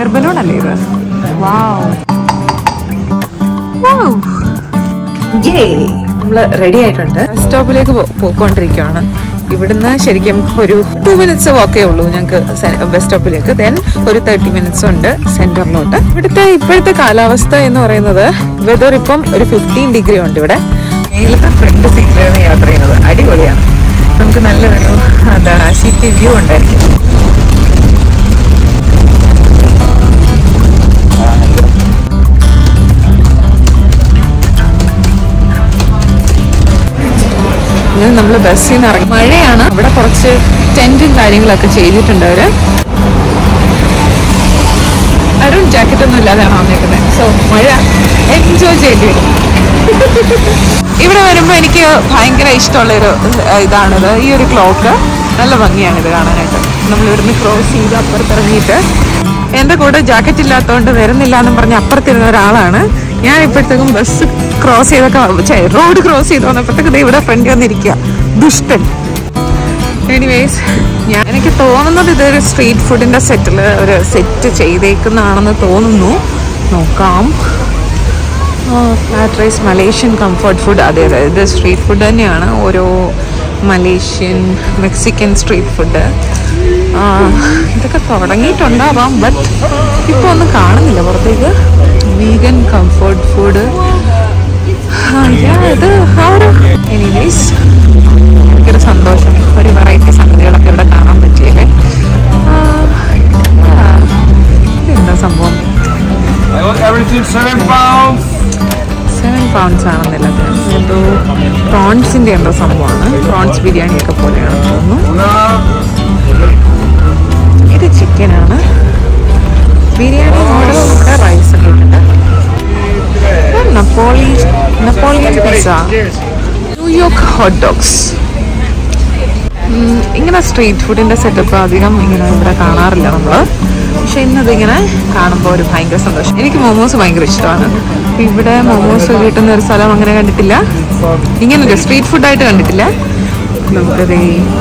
Balloon അല്ലേ ഇത് വാവ് വാവ് നമ്മള് റെഡി ആയിട്ടുണ്ട് ബസ് സ്റ്റോപ്പിലേക്ക് പോയിക്കൊണ്ടിരിക്കുകയാണ് ഇവിടുന്ന് ശരിക്കും ഒരു ടു മിനിറ്റ്സ് വാക്കേ ഉള്ളൂ ഞങ്ങൾക്ക് ബസ് സ്റ്റോപ്പിലേക്ക് ദെൻ ഒരു തേർട്ടി മിനിറ്റ്സ് ഉണ്ട് സെന്ററിലോട്ട് ഇവിടുത്തെ ഇപ്പോഴത്തെ കാലാവസ്ഥ എന്ന് പറയുന്നത് വെതർ ഇപ്പം ഒരു ഫിഫ്റ്റീൻ ഡിഗ്രി ഉണ്ട് ഇവിടെ മേലത്തെ ഫ്രണ്ട് സീറ്റിലാണ് യാത്ര ചെയ്യുന്നത് അടിപൊളിയാണ് നമുക്ക് നല്ലൊരു എന്താണ് സിറ്റി വ്യൂ ഉണ്ടായിരിക്കും ഇങ്ങനെ നമ്മൾ ബസ്സിൽ നിന്ന് ഇറങ്ങി മഴയാണ് ഇവിടെ കുറച്ച് ടെന്റും കാര്യങ്ങളൊക്കെ ചെയ്തിട്ടുണ്ട് അവര് അരുൺ ജാക്കറ്റ് ഒന്നും ഇല്ലാതെയാണ് വന്നേക്കുന്നത് സോ മഴ എൻജോയ് ചെയ്യേണ്ടി വരും ഇവിടെ വരുമ്പോൾ എനിക്ക് ഭയങ്കര ഇഷ്ടമുള്ളൊരു ഏഹ്, ഇതാണിത് ഈ ഒരു ക്ലോക്ക് നല്ല ഭംഗിയാണ് ഇത് കാണാനായിട്ട് നമ്മൾ ഇവിടുന്ന് ക്രോസ് ചെയ്ത് അപ്പുറത്തിറങ്ങിയിട്ട് എൻ്റെ കൂടെ ജാക്കറ്റ് ഇല്ലാത്തതുകൊണ്ട് വരുന്നില്ല എന്നും പറഞ്ഞ് അപ്പുറത്തിരുന്ന ഒരാളാണ് ഞാൻ ഇപ്പോഴത്തേക്കും ബസ് ക്രോസ് ചെയ്തൊക്കെ റോഡ് ക്രോസ് ചെയ്ത് വന്നപ്പോഴത്തേക്ക് ദേ ഇവിടെ ഫ്രണ്ട് വന്നിരിക്കുക ദുഷ്ടൻ എനിവേസ് ഞാൻ എനിക്ക് തോന്നുന്നത് ഇതൊരു സ്ട്രീറ്റ് ഫുഡിന്റെ സെറ്റിൽ ഒരു സെറ്റ് ചെയ്തേക്കുന്നതാണെന്ന് തോന്നുന്നു നോക്കാം flat rice Malaysian comfort food അതെ അതെ ഇത് സ്ട്രീറ്റ് ഫുഡ് തന്നെയാണ് ഓരോ മലേഷ്യൻ മെക്സിക്കൻ സ്ട്രീറ്റ് ഫുഡ് ഇതൊക്കെ തുടങ്ങിയിട്ടുണ്ടാവാം ബട്ട് ഇപ്പോൾ ഒന്നും കാണുന്നില്ല പുറത്തേക്ക് വീഗൻ കംഫർട്ട് ഫുഡ് ഇത് ആ ഒരു എനിവേസ് ഭയങ്കര സന്തോഷം ഒരു വെറൈറ്റി സംഗതികളൊക്കെ ഇവിടെ കാണാൻ പറ്റിയല്ലേ ആ, ആ, ഇതെന്താ സംഭവം I want everything seven pounds. Seven pounds ആണെന്നില്ല എന്തോ പ്രോൺസിന്റെ എന്തോ സംഭവമാണ് പ്രോൺസ് ബിരിയാണി ഒക്കെ പോലെയാണ് തോന്നുന്നു ഇത് ചിക്കനാണ് ബിരിയാണി മോഡലൊക്കെ റൈസ് ഒക്കെ ഉണ്ട് Napoli Napoleon pizza New York hot dogs ഇങ്ങനെ സ്ട്രീറ്റ് ഫുഡിന്റെ സെറ്റപ്പ് അധികം ഇങ്ങനെ ഇവിടെ കാണാറില്ല നമ്മള് പക്ഷെ ഇന്നതിങ്ങനെ കാണുമ്പോൾ ഒരു ഭയങ്കര സന്തോഷം എനിക്ക് മോമോസ് ഭയങ്കര ഇഷ്ടമാണ് അപ്പൊ ഇവിടെ മോമോസ് കിട്ടുന്ന ഒരു സ്ഥലം അങ്ങനെ കണ്ടിട്ടില്ല ഇങ്ങനെ സ്ട്രീറ്റ് ഫുഡായിട്ട് കണ്ടിട്ടില്ല നമുക്കത്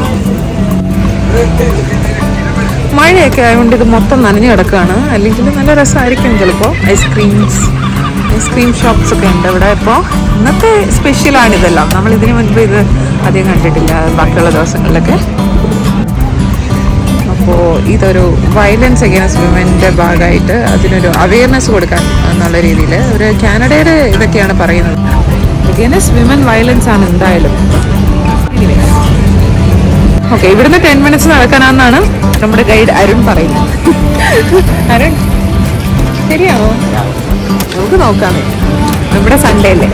മഴയൊക്കെ ആയതുകൊണ്ട് ഇത് മൊത്തം നനഞ്ഞു കിടക്കുകയാണ് അല്ലെങ്കിൽ നല്ല രസമായിരിക്കും ചിലപ്പോൾ ഐസ്ക്രീംസ് ഐസ്ക്രീം ഷോപ്സ് ഒക്കെ ഉണ്ട് ഇവിടെ ഇപ്പോൾ ഇന്നത്തെ സ്പെഷ്യലാണ് ഇതെല്ലാം നമ്മൾ ഇതിനു മുൻപ് ഇത് അധികം കണ്ടിട്ടില്ല ബാക്കിയുള്ള ദിവസങ്ങളിലൊക്കെ അപ്പോൾ ഇതൊരു വയലൻസ് അഗേൻസ്റ്റ് വിമൻ്റെ ഭാഗമായിട്ട് അതിനൊരു അവയർനെസ് കൊടുക്കാൻ എന്നുള്ള രീതിയിൽ ഒരു കാനഡയുടെ ഇതൊക്കെയാണ് പറയുന്നത് അഗേൻസ്റ്റ് വിമൻ വയലൻസ് ആണ് എന്തായാലും ഓക്കെ ഇവിടുന്ന് ടെൻ മിനിറ്റ്സ് നടക്കാനാണെന്നാണ് നമ്മുടെ ഗൈഡ് അരുൺ പറയുന്നത് അരുൺ ശരിയാണോ നമുക്ക് നോക്കാം നമ്മുടെ സൺഡേ അല്ലേ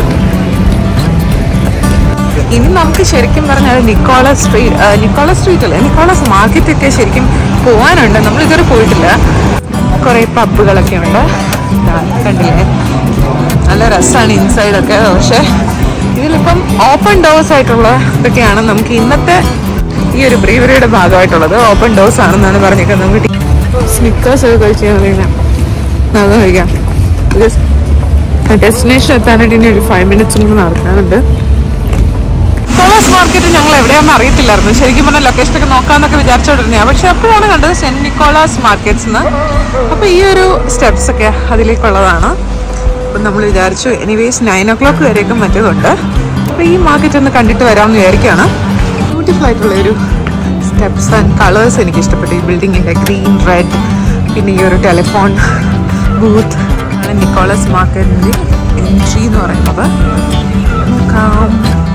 ഇനി നമുക്ക് ശരിക്കും പറഞ്ഞാൽ നിക്കോളസ് സ്ട്രീറ്റ് നിക്കോളസ് സ്ട്രീറ്റ് അല്ലേ നിക്കോളസ് മാർക്കറ്റ് ഒക്കെ ശരിക്കും പോകാനുണ്ട് നമ്മൾ ഇതുവരെ പോയിട്ടില്ല കുറേ പബ്ബുകളൊക്കെ ഉണ്ട് ദാ കണ്ടില്ലേ നല്ല രസമാണ് ഇൻസൈഡ് ഒക്കെ പക്ഷെ ഇതിലിപ്പം ഓപ്പൺ ഡോഴ്സ് ആയിട്ടുള്ള ഇതൊക്കെയാണ് നമുക്ക് ഇന്നത്തെ ഈ ഒരു ബ്രീവറിയുടെ ഭാഗമായിട്ടുള്ളത് ഓപ്പൺ ഡോഴ്സ് ആണെന്നാണ് പറഞ്ഞേക്കുന്നത് നമുക്ക് സ്നിക്കേഴ്സ് ഒക്കെ കഴിച്ച് കഴിഞ്ഞാൽ അത് കഴിക്കാം ഡെസ്റ്റിനേഷൻ എത്താനായിട്ട് ഇനി ഒരു ഫൈവ് മിനിറ്റ്സ് കൂടെ നടക്കാനുണ്ട് നിക്കോളാസ് മാർക്കറ്റ് ഞങ്ങൾ എവിടെയാണെന്ന് അറിയത്തില്ലായിരുന്നു ശരിക്കും പറഞ്ഞാൽ ലൊക്കേഷൻ ഒക്കെ നോക്കാന്നൊക്കെ വിചാരിച്ചോണ്ടിരുന്നതാണ് പക്ഷെ അപ്പോഴാണ് കണ്ടത് സെന്റ് നിക്കോളാസ് മാർക്കറ്റ്സ് എന്ന് അപ്പൊ ഈ ഒരു സ്റ്റെപ്സ് ഒക്കെ അതിലേക്കുള്ളതാണ് അപ്പം നമ്മൾ വിചാരിച്ചു എനിവേസ് നയൻ ഓ ക്ലോക്ക് വരെയൊക്കെ മറ്റേതുണ്ട് അപ്പൊ ഈ മാർക്കറ്റ് ഒന്ന് കണ്ടിട്ട് വരാമെന്ന് വിചാരിക്കുകയാണ് ബ്യൂട്ടിഫുൾ ആയിട്ടുള്ള ഒരു സ്റ്റെപ്സ് ആൻഡ് കളേഴ്സ് എനിക്ക് ഇഷ്ടപ്പെട്ടു ഈ ബിൽഡിങ്ങിന്റെ ഗ്രീൻ റെഡ് പിന്നെ ഈ ഒരു ടെലിഫോൺ ബൂത്ത് ആണ് നിക്കോളസ് മാർക്കറ്റിന്റെ എൻട്രി എന്ന് പറയുന്നത് നോക്കാം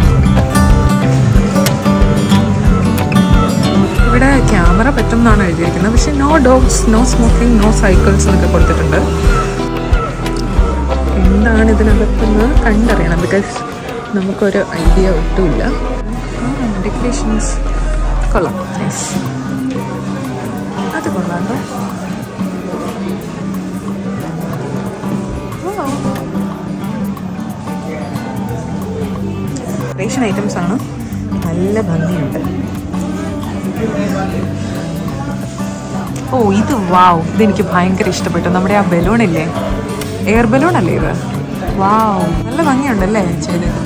ഇവിടെ ക്യാമറ പറ്റും എന്നാണ് എഴുതിയിരിക്കുന്നത് പക്ഷെ no dogs no smoking no cycles എന്നൊക്കെ കൊടുത്തിട്ടുണ്ട് എന്താണ് ഇതിനകത്തെന്ന് കണ്ടറിയണം ബിക്കോസ് നമുക്കൊരു ഐഡിയ ഒട്ടുമില്ല ഡെക്കറേഷൻസ് കൊള്ളാം നൈസ് അത് കൊള്ളാം ഡെക്കറേഷൻ ഐറ്റംസ് ആണ് നല്ല ഭംഗിയുണ്ട് ഓ ഇത് വാവ് ഇതെനിക്ക് ഭയങ്കര ഇഷ്ടപ്പെട്ടു നമ്മുടെ ആ ബലൂൺ ഇല്ലേ എയർ ബലൂൺ അല്ലേ ഇത് വാവ് നല്ല ഭംഗിയുണ്ടല്ലേ ചെയ്തേക്കുന്നത്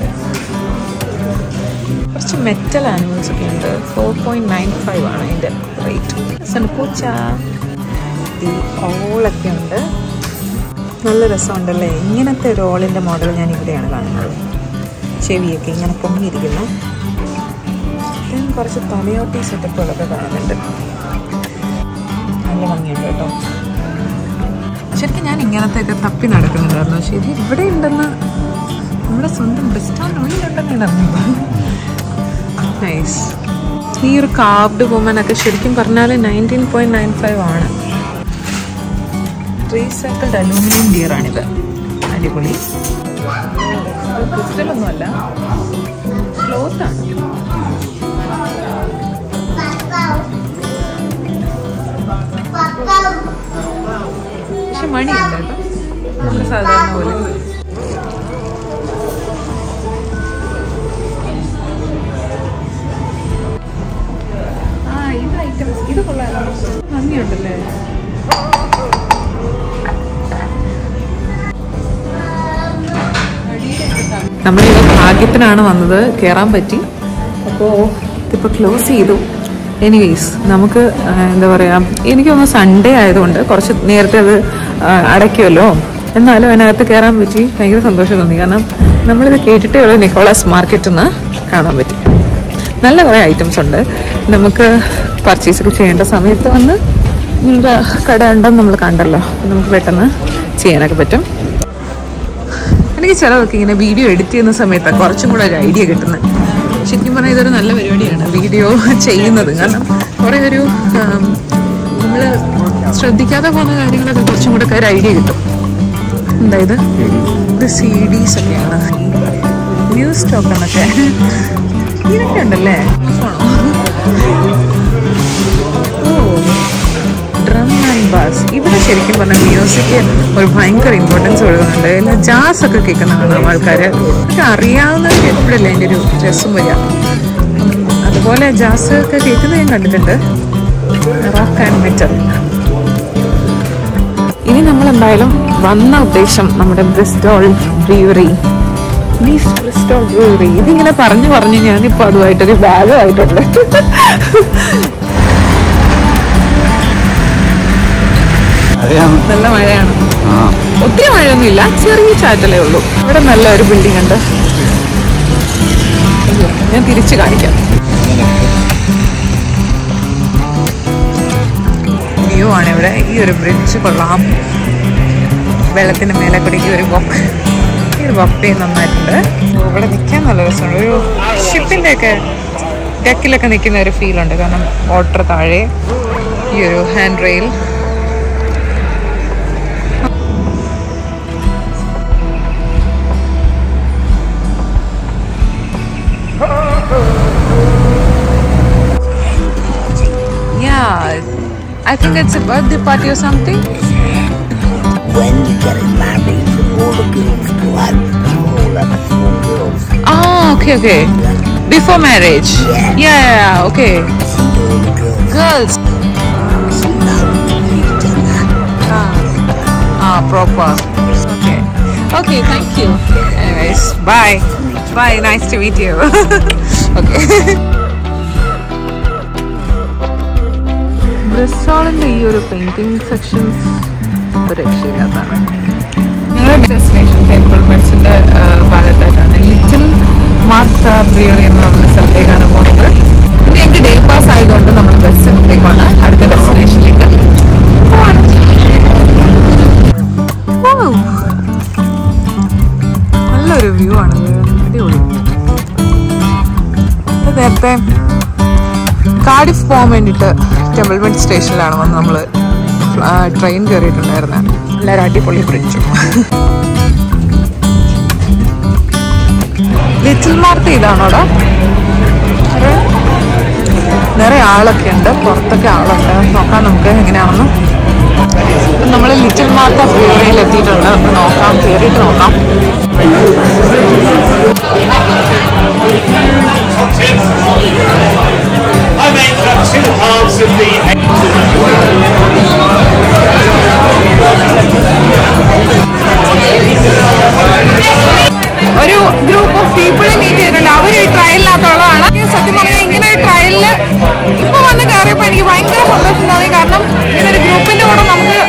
കുറച്ച് മെറ്റൽ ആനിമൽസ് ഒക്കെ ഉണ്ട് ഫോർ പോയിന്റ് നയൻ ഫൈവ് ആണ് അതിന്റെ റേറ്റ് പൂച്ച ദി ഓളൊക്കെ ഉണ്ട് നല്ല രസമുണ്ടല്ലേ ഇങ്ങനത്തെ ഒരു ഓളിൻ്റെ മോഡൽ ഞാൻ ഇവിടെയാണ് കാണുന്നത് ചെവിയൊക്കെ ഇങ്ങനെ പൊങ്ങിയിരിക്കുന്നു then കുറച്ച് തലയോട്ടി സെറ്റപ്പുകളൊക്കെ കാണുന്നുണ്ട് നല്ല ഭംഗിയുണ്ട് കേട്ടോ ശരിക്കും ഞാൻ ഇങ്ങനത്തെയൊക്കെ തപ്പി നടക്കുന്നുണ്ടായിരുന്നു പക്ഷേ ഇത് ഇവിടെ ഉണ്ടെന്ന് നമ്മുടെ സ്വന്തം ബ്രിസ്റ്റോളിനുള്ളിലുണ്ടെന്ന് അറിഞ്ഞു നൈസ് ഈ ഒരു കാർഡ് വുമൻ ഒക്കെ ശരിക്കും പറഞ്ഞാൽ നയൻറ്റീൻ പോയിന്റ് നയൻ ഫൈവ് ആണ് റീസൈക്കിൾഡ് അലൂമിനിയം ഗിയർ ആണിത് അടിപൊളി ക്രിസ്റ്റലൊന്നുമല്ല ക്ലോത്ത് ആണ് പക്ഷെ മണിയുണ്ട് കേട്ടോ നമ്മുടെ സാധാരണ പോലെ ആ ഇത് ഐറ്റംസ് ഇത് കൊള്ളാമല്ലോ ഭംഗിയുണ്ടല്ലേ നമ്മളിത് ഭാഗ്യത്തിനാണ് വന്നത് കയറാൻ പറ്റി അപ്പോൾ ഇതിപ്പോൾ ക്ലോസ് ചെയ്തു എനിവേസ് നമുക്ക് ആ, എന്താ പറയുക എനിക്കൊന്ന് സൺഡേ ആയതുകൊണ്ട് കുറച്ച് നേരത്തെ അത് ആ, അടയ്ക്കുമല്ലോ എന്നാലും അതിനകത്ത് കയറാൻ പറ്റി ഭയങ്കര സന്തോഷം തോന്നി കാരണം നമ്മളിത് കേട്ടിട്ടേ ഉള്ളൂ നിക്കോളാസ് മാർക്കറ്റിൽ നിന്ന് കാണാൻ പറ്റി നല്ല കുറേ ഐറ്റംസ് ഉണ്ട് നമുക്ക് പർച്ചേസ് ഒക്കെ ചെയ്യേണ്ട സമയത്ത് വന്ന് നിങ്ങളുടെ കട ഉണ്ടെന്ന് നമ്മൾ കണ്ടല്ലോ അപ്പോൾ നമുക്ക് പെട്ടെന്ന് ചെയ്യാനൊക്കെ പറ്റും എനിക്ക് ചിലതൊക്കെ ഇങ്ങനെ വീഡിയോ എഡിറ്റ് ചെയ്യുന്ന സമയത്താണ് കുറച്ചും കൂടെ ഒരു ഐഡിയ കിട്ടുന്നത് ശരിക്കും പറഞ്ഞാൽ ഇതൊരു നല്ല പരിപാടിയാണ് വീഡിയോ ചെയ്യുന്നത് കാരണം കുറേ ഒരു നമ്മൾ ശ്രദ്ധിക്കാതെ പോകുന്ന കാര്യങ്ങളൊക്കെ കുറച്ചും കൂടെ ഒക്കെ ഒരു ഐഡിയ കിട്ടും എന്തായത് ഇത് സി ഡീസ് ഒക്കെയാണ് ന്യൂസ് സ്റ്റോക്ക് എന്നൊക്കെ ഇതൊക്കെ ഉണ്ടല്ലേ ഓ ഡ്രം ആൻഡ് ബാസ് ഇവിടെ ശരിക്കും പറഞ്ഞാൽ മ്യൂസിക് ഒരു ഭയങ്കര ഇമ്പോർട്ടൻസ് കൊടുക്കുന്നുണ്ട് എല്ലാ ജാസ് ഒക്കെ കേൾക്കുന്ന കാണാം ആൾക്കാർ ഒക്കെ അറിയാവുന്നവർ കേൾക്കുമ്പോഴല്ലേ അതിൻ്റെ ഒരു രസം വരിക ഉം, അതുപോലെ ജാസ് ഒക്കെ കേൾക്കുന്നത് ഞാൻ കണ്ടിട്ടുണ്ട് റോക്ക് ആൻഡ് മെറ്റൽ ഇനി നമ്മൾ എന്തായാലും വന്ന ഉദ്ദേശം നമ്മുടെ Bristol brewery beef Bristol brewery ഇതിങ്ങനെ പറഞ്ഞു പറഞ്ഞ് ഞാനിപ്പോൾ അതുമായിട്ടൊരു ഭാഗമായിട്ടുണ്ട് അറിയാം നല്ല മഴയാണ് ആ ഒത്തിരി മഴയൊന്നുമില്ല ചെറിയ ചാറ്റലേ ഉള്ളൂ ഇവിടെ നല്ല ഒരു ബിൽഡിംഗ് ഉണ്ട് അയ്യോ, ഞാൻ തിരിച്ചു കാണിക്കാം വ്യൂ ആണ് ഇവിടെ ഈ ഒരു ബ്രിഡ്ജ് കൊള്ളാം വെള്ളത്തിന് മേലെ കൂടി ഈ ഒരു ബൊക്ക ഈ ഒരു ബൊക്കയും നന്നായിട്ടുണ്ട് ഓ, ഇവിടെ നിൽക്കാൻ നല്ല രസമുണ്ട് ഒരു ഷിപ്പിൻ്റെ ഒക്കെ ഡെക്കിലൊക്കെ നിൽക്കുന്ന ഒരു ഫീൽ ഉണ്ട് കാരണം വാട്ടർ താഴെ ഈ ഒരു hand rail Yeah, I think it's a birthday party or something. when you get married, all the girls go out, all of the small girls, Oh, okay, okay. Before marriage. Yeah. Yeah, yeah, yeah, okay. see all the girls. Girls. So now we've done that. Ah, ah, proper. Okay. Okay, thank you. Anyways, bye. Bye, nice to meet you. okay. ബ്രിസ്റ്റോളിൻ്റെ ഈ ഒരു painting sections ഒരു രക്ഷയില്ലാത്തതാണ് ഞങ്ങളുടെ destination temple മെഡ്സിൻ്റെ ഭാഗത്തായിട്ടാണ് little Martha ബ്രിയറി എന്ന് പറഞ്ഞ സ്ഥലത്തേക്കാണ് പോകുന്നത് ഇത് ഞങ്ങൾക്ക് ഡേ പാസ് ആയതുകൊണ്ട് നമ്മൾ ബസ്സിനത്തേക്കാണ് അടുത്ത ഡെസ്റ്റിനേഷനിലേക്ക് Wow. നല്ലൊരു വ്യൂ ആണ് അടിപൊളി ഇത് നേരത്തെ കാർഡിഫ് പോകാൻ വേണ്ടിയിട്ട് ടെമ്പിൾമെന്റ് സ്റ്റേഷനിലാണ് വന്ന് നമ്മൾ ട്രെയിൻ കയറിയിട്ടുണ്ടായിരുന്നത് എല്ലാവരും അടിപൊളി ബ്രിഡ്ജും ലിറ്റിൽ മാർത്ത ഇതാണോടാ നിറയെ ആളൊക്കെ ഉണ്ട് പുറത്തൊക്കെ ആളുണ്ട് നോക്കാം നമുക്ക് എങ്ങനെയാണെന്ന് നമ്മൾ ലിറ്റിൽ മാർത്ത ബ്രിയറിയിൽ എത്തിയിട്ടുണ്ട് നമുക്ക് നോക്കാം കയറിയിട്ട് നോക്കാം I make up two halves of the ഒരു ഗ്രൂപ്പ് ഓഫ് പീപ്പിളെ മീറ്റ് ചെയ്തിട്ടുണ്ട് അവർ ഈ ട്രയലിനകത്തുള്ളതാണ് സത്യം പറഞ്ഞാൽ ഇങ്ങനെ ഒരു ട്രയലിൽ ഇപ്പൊ വന്ന് കയറിയപ്പോൾ എനിക്ക് ഭയങ്കര സന്തോഷം തോന്നി കാരണം ഇങ്ങനെ ഒരു ഗ്രൂപ്പിന്റെ കൂടെ നമുക്ക്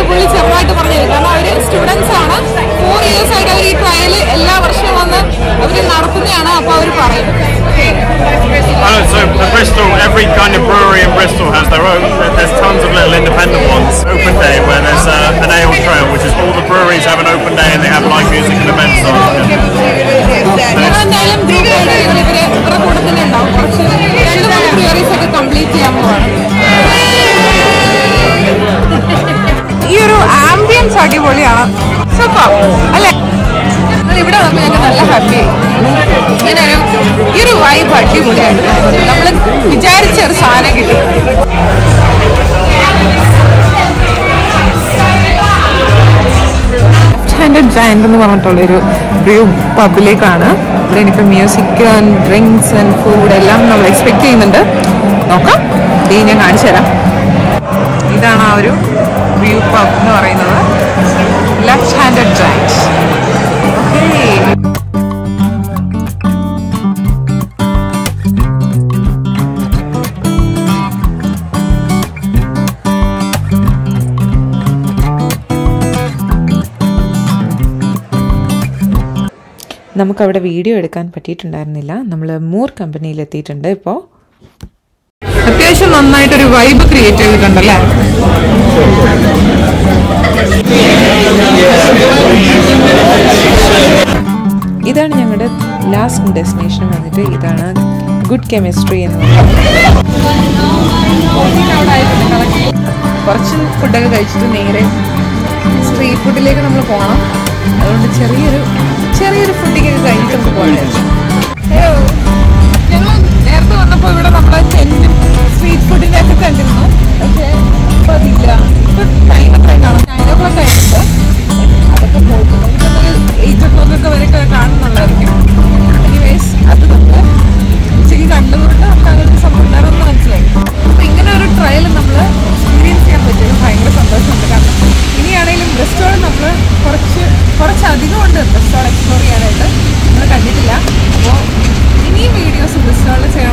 പുള്ളി ചെറുതായിട്ട് പറഞ്ഞത് കാരണം അവര് സ്റ്റുഡൻസ് ആണ് ഫോർ ഇയേഴ്സ് ആയിട്ട് അവർ ഈ ട്രയൽ എല്ലാ വർഷവും വന്ന് അവര് നടത്തുന്നതാണ് അപ്പൊ അവർ പറയും Oh, so uh, Bristol, every kind of brewery in Bristol has their own. There- There's tons of little independent ones. Open day where there's uh, an ale trail, which is all the breweries have an open day and they have live music and events on. ഞങ്ങൾ എന്തായാലും group ആയിട്ട് ഇവര് ഇവരെ ഇവരുടെ കൂടെ തന്നെ ഉണ്ടാവും കുറച്ച് രണ്ട് മൂന്ന് ബ്രിയറീസ് ഒക്കെ കംപ്ലീറ്റ് ചെയ്യാൻ പോവാണ് ഈ ഒരു ആംബിയൻസ് അടിപൊളിയാണ് സൂപ്പർ അല്ലേ ഞങ്ങൾ ഇവിടെ വന്നപ്പോൾ ഞങ്ങൾക്ക് നല്ല ഹാപ്പി ഇങ്ങനെ ഒരു ഈ ഒരു വൈബ് അടിപൊളിയായിട്ട് തോന്നുന്നു നമ്മൾ വിചാരിച്ച ഒരു സാധനം കിട്ടി ഹാൻഡഡ് ജയന്റ് എന്ന് പറഞ്ഞിട്ടുള്ളൊരു ബ്രൂ പബ്ബിലേക്കാണ് ഇവിടെ ഇനിയിപ്പോൾ music and drinks and food എല്ലാം നമ്മൾ എക്സ്പെക്ട് ചെയ്യുന്നുണ്ട് നോക്കാം ഇത് ഞാൻ കാണിച്ചു തരാം ഇതാണ് ആ ഒരു വ്യൂ പബ് എന്ന് പറയുന്നത് ലെഫ്റ്റ് ഹാൻഡഡ് ജയന്റ് ഓക്കേ നമുക്കവിടെ വീഡിയോ എടുക്കാൻ പറ്റിയിട്ടുണ്ടായിരുന്നില്ല നമ്മൾ മൂർ കമ്പനിയിൽ എത്തിയിട്ടുണ്ട് ഇപ്പോൾ അത്യാവശ്യം നന്നായിട്ടൊരു വൈബ് ക്രിയേറ്റ് ചെയ്തിട്ടുണ്ടല്ലേ ഇതാണ് ഞങ്ങളുടെ ലാസ്റ്റ് ഡെസ്റ്റിനേഷൻ വന്നിട്ട് ഇതാണ് ഗുഡ് കെമിസ്ട്രി എന്ന് പറയുന്നത് കുറച്ച് ഫുഡൊക്കെ കഴിച്ചിട്ട് നേരെ സ്ട്രീറ്റ് ഫുഡിലേക്ക് നമ്മൾ പോകണം അതുകൊണ്ട് ചെറിയൊരു ചെറിയൊരു ഫുഡിങ്ങൊക്കെ കഴിഞ്ഞിട്ട് നമുക്ക് പോകണമായിരുന്നു ഞങ്ങൾ നേരത്തെ വന്നപ്പോൾ ഇവിടെ നമ്മളെ ടെന്റും സ്ട്രീറ്റ് ഫുഡിന്റെ ഒക്കെ കണ്ടിരുന്നു പക്ഷേ ഇപ്പൊ അതില്ല ഇപ്പൊ ടൈം ഒക്കെ കാണാം നയൻ ഓ ക്ലോക്ക് ആയിട്ടുണ്ട് അതൊക്കെ പോയിട്ടുണ്ട് എയ്റ്റ് ഓ ക്ലോക്ക് ഒക്കെ വരെയൊക്കെ കാണുന്നുള്ളായിരിക്കും എനിവേസ് അത് നമ്മൾ ഉച്ചയ്ക്ക് കണ്ടതുകൊണ്ട് നമുക്ക് അങ്ങനെ ഒരു സംഭവം ഉണ്ടാകുമെന്ന് മനസ്സിലായി അപ്പൊ ഇങ്ങനെ ഒരു ട്രയൽ നമ്മൾ എക്സ്പീരിയൻസ് ചെയ്യാൻ പറ്റിയത് ഭയങ്കര സന്തോഷമുണ്ട് കാരണം ഇനിയാണെങ്കിലും ബ്രിസ്റ്റോൾ നമ്മൾ കുറച്ച് കുറച്ചധികം ഉണ്ട് ബ്രിസ്റ്റോൾ എക്സ്പ്ലോർ ചെയ്യാനായിട്ട് നമ്മൾ കണ്ടിട്ടില്ല അപ്പോൾ ഇനിയും വീഡിയോസ് ബ്രിസ്റ്റോളിൽ ചെയ്യണം